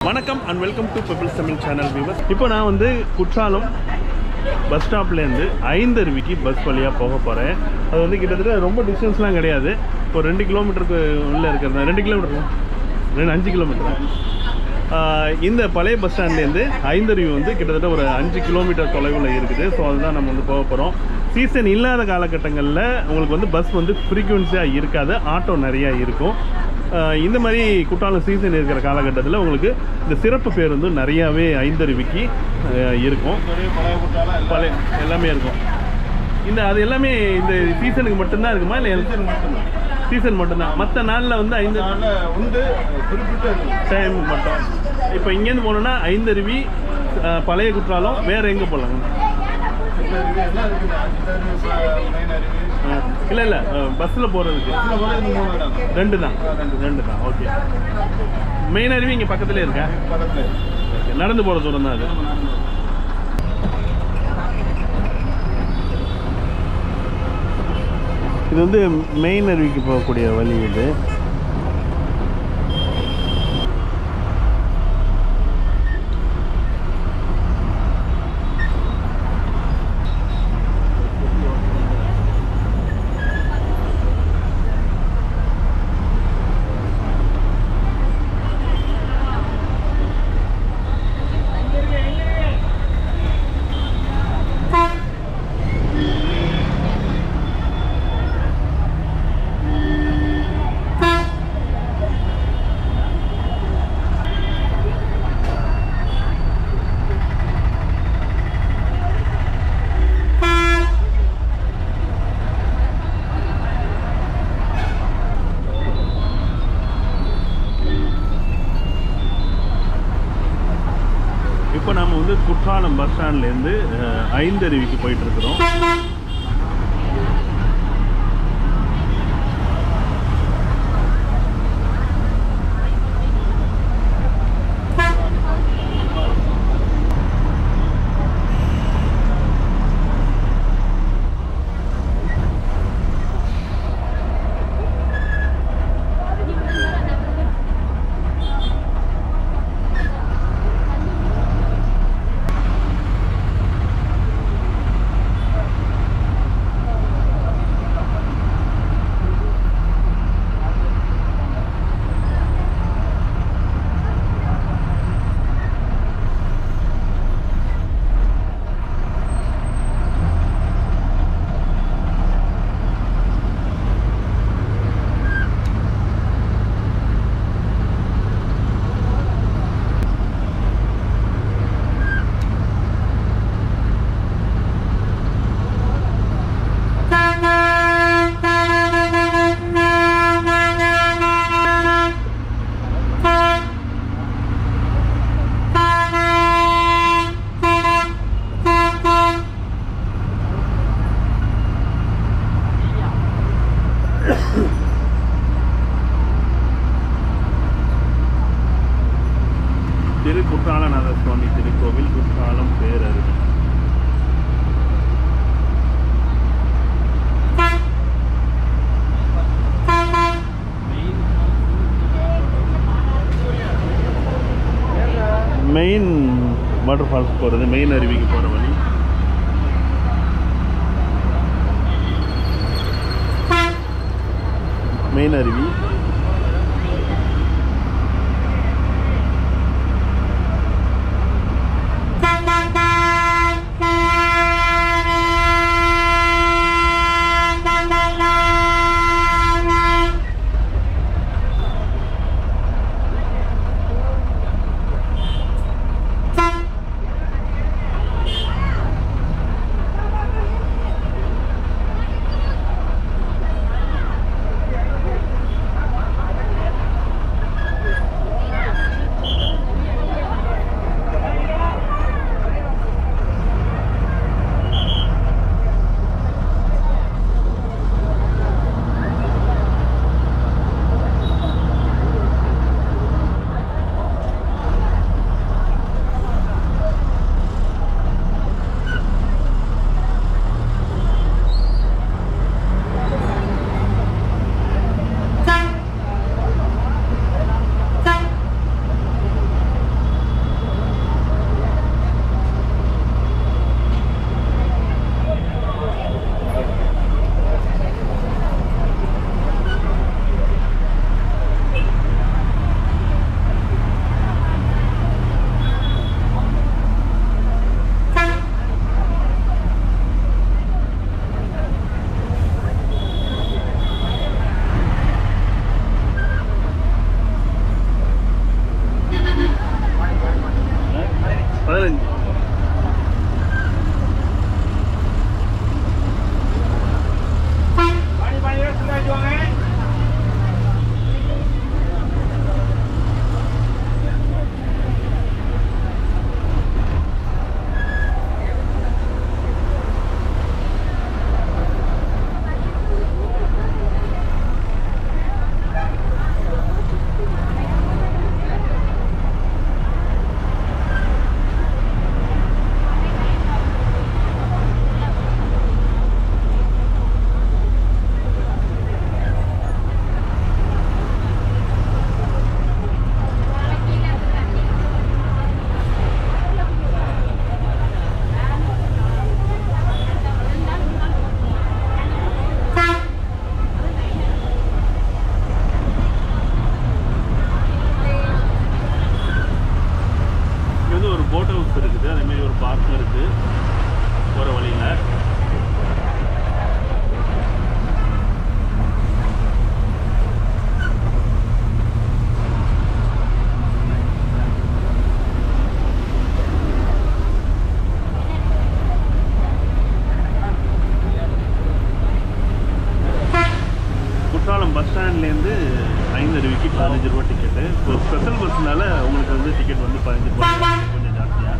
வணக்கம் and welcome to peoples Tamil channel viewers இப்போ நான் வந்து குற்றாலம் பஸ் ஸ்டாப்லேருந்து ஐந்தருவிக்கு பஸ் வழியாக போக போகிறேன் அது வந்து கிட்டத்தட்ட ரொம்ப டிஸ்டன்ஸ்லாம் கிடையாது ஒரு ரெண்டு கிலோமீட்டருக்கு உள்ளே இருக்கிறது ரெண்டு கிலோமீட்டர் ரெண்டு அஞ்சு கிலோமீட்டர் இந்த பழைய பஸ் ஸ்டாண்ட்லேருந்து ஐந்தருவி வந்து கிட்டத்தட்ட ஒரு அஞ்சு கிலோமீட்டர் தொலைவில் இருக்குது ஸோ அதுதான் நம்ம வந்து போக போகிறோம் சீசன் இல்லாத காலகட்டங்களில் உங்களுக்கு வந்து பஸ் வந்து ஃப்ரீக்குவென்சியாக இருக்காது ஆட்டோ நிறையா இருக்கும் ஆஹ் இந்த மாதிரி குற்றாலம் சீசன் இருக்கிற காலகட்டத்தில் உங்களுக்கு இந்த சிறப்பு பேருந்து நிறையாவே ஐந்தருவிக்கு ஆஹ் இருக்கும் பழைய எல்லாமே இருக்கும் இந்த அது எல்லாமே இந்த சீசனுக்கு மட்டும்தான் இருக்குமா இல்லை சீசன் மட்டும்தான் மற்ற நாளில் வந்து ஐந்து உண்டு குறிப்பிட்ட டைம் மட்டும் இப்போ இங்கேருந்து போனோம்னா ஐந்தருவி ஆஹ் பழைய குற்றாலம் வேறு எங்கே போகலாங்க என்ன இருக்குது அஞ்சு மெயின் அருவி இல்லை இல்லை பஸ்ஸில் போகிறதுக்கு இதுல போல இந்த மூணு இடம் ரெண்டு தான் ரெண்டு தான் ஓகே மெயின் அருவி இங்கே பக்கத்துலேயே இருக்கா பக்கத்துல Okay, நடந்து போகிற தூரம் தான் அது இது வந்து மெயின் அருவிக்கு போகக்கூடிய வழி இது இப்போ நாம வந்து குற்றாலம் பஸ் ஸ்டாண்ட்லேருந்து ஐந்தருவிக்கு போயிட்டு இருக்கிறோம் திரு குற்றாலநாத சுவாமி திருக்கோவில் குற்றாலம் பேரருவி மெயின் வாட்டர் ஃபால்ஸ் போகிறது மெயின் அருவிக்கு போகிற வழி மெயின் அருவி அருவிக்கு பதினஞ்சு ரூபா டிக்கெட்டு இப்போ ஸ்பெஷல் பஸ்னால உங்களுக்கு வந்து டிக்கெட் வந்து பதினஞ்சு ரூபா கொஞ்சம் ஜாஸ்தியாக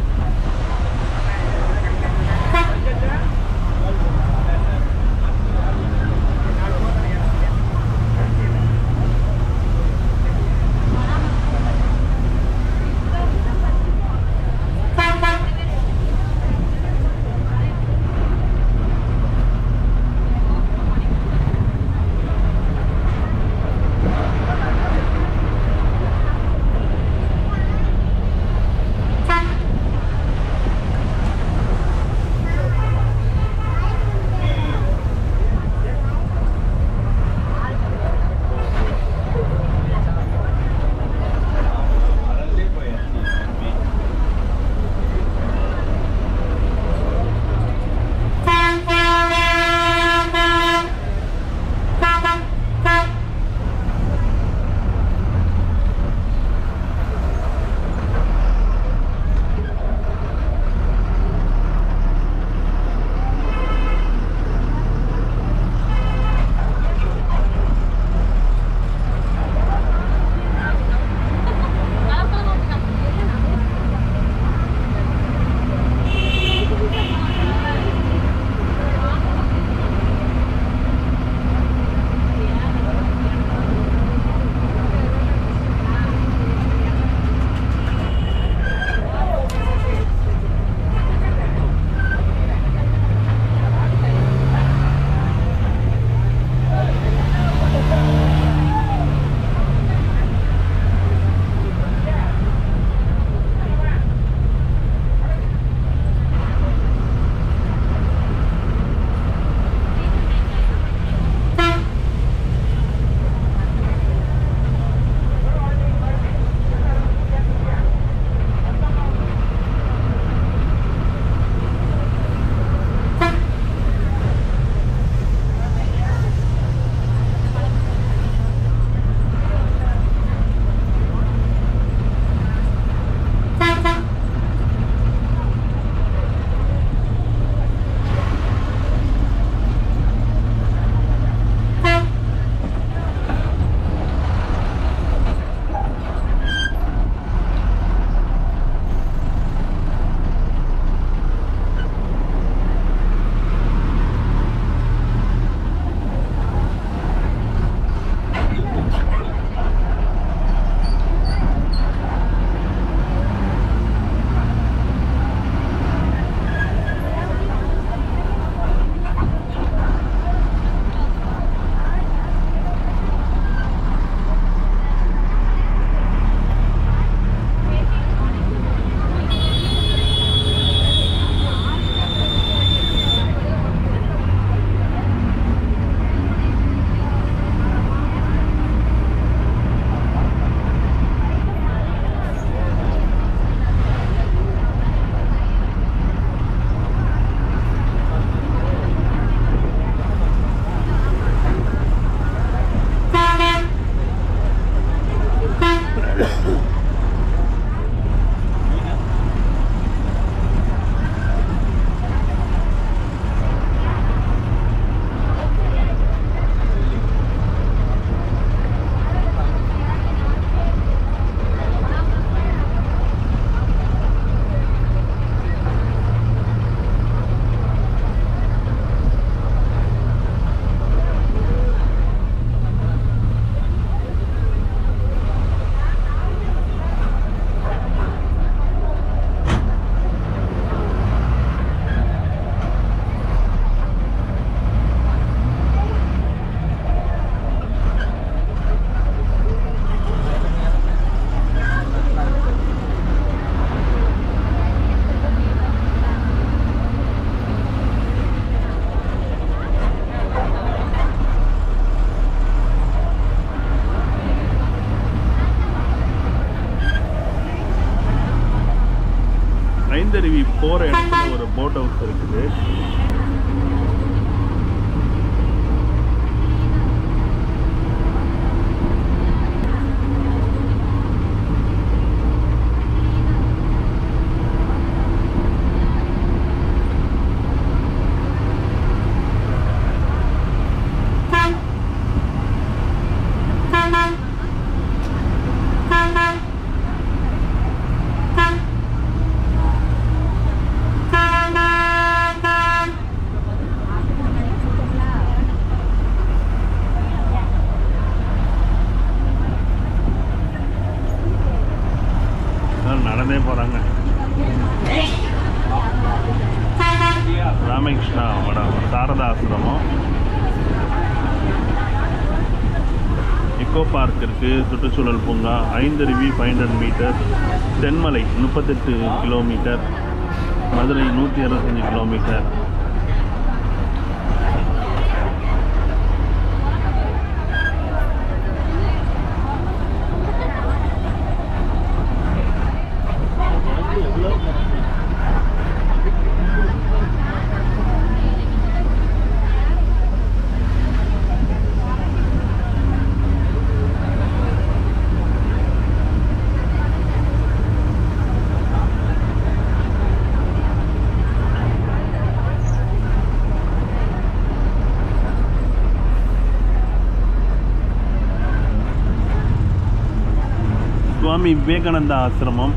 ஐந்தருவி போகிற இடத்துல ஒரு போட் ஹவுஸ் இருக்குது எக்கோ பார்க் இருக்குது சுற்றுச்சூழல் பூங்கா Aintharuvi five hundred metre Thenmalai முப்பத்தெட்டு கிலோமீட்டர் மதுரை நூற்றி அறுபத்தஞ்சி கிலோமீட்டர் சுவாமி விவேகானந்தா ஆசிரமம்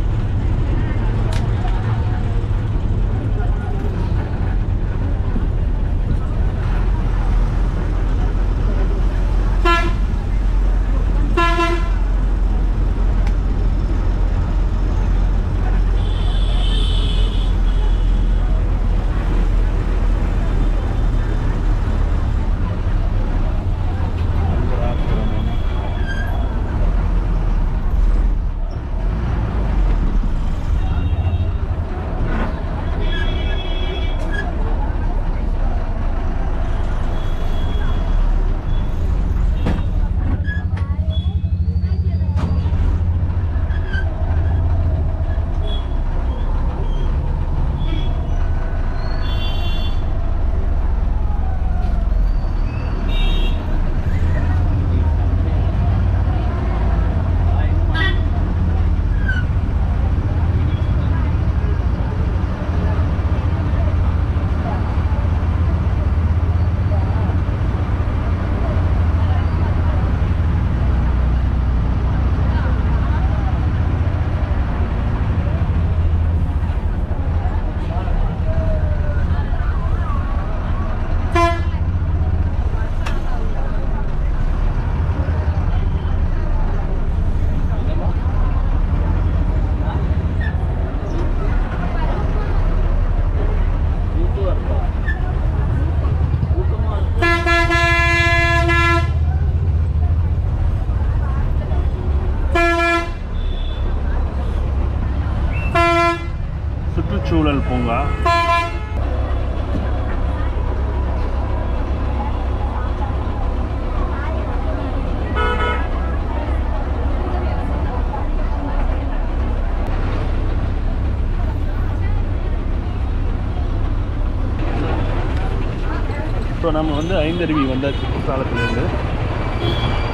சுற்றுச்சூழல் பூங்கா ஸோ நம்ம வந்து ஐந்தருவி வந்தாச்சு குற்றாலத்துலேருந்து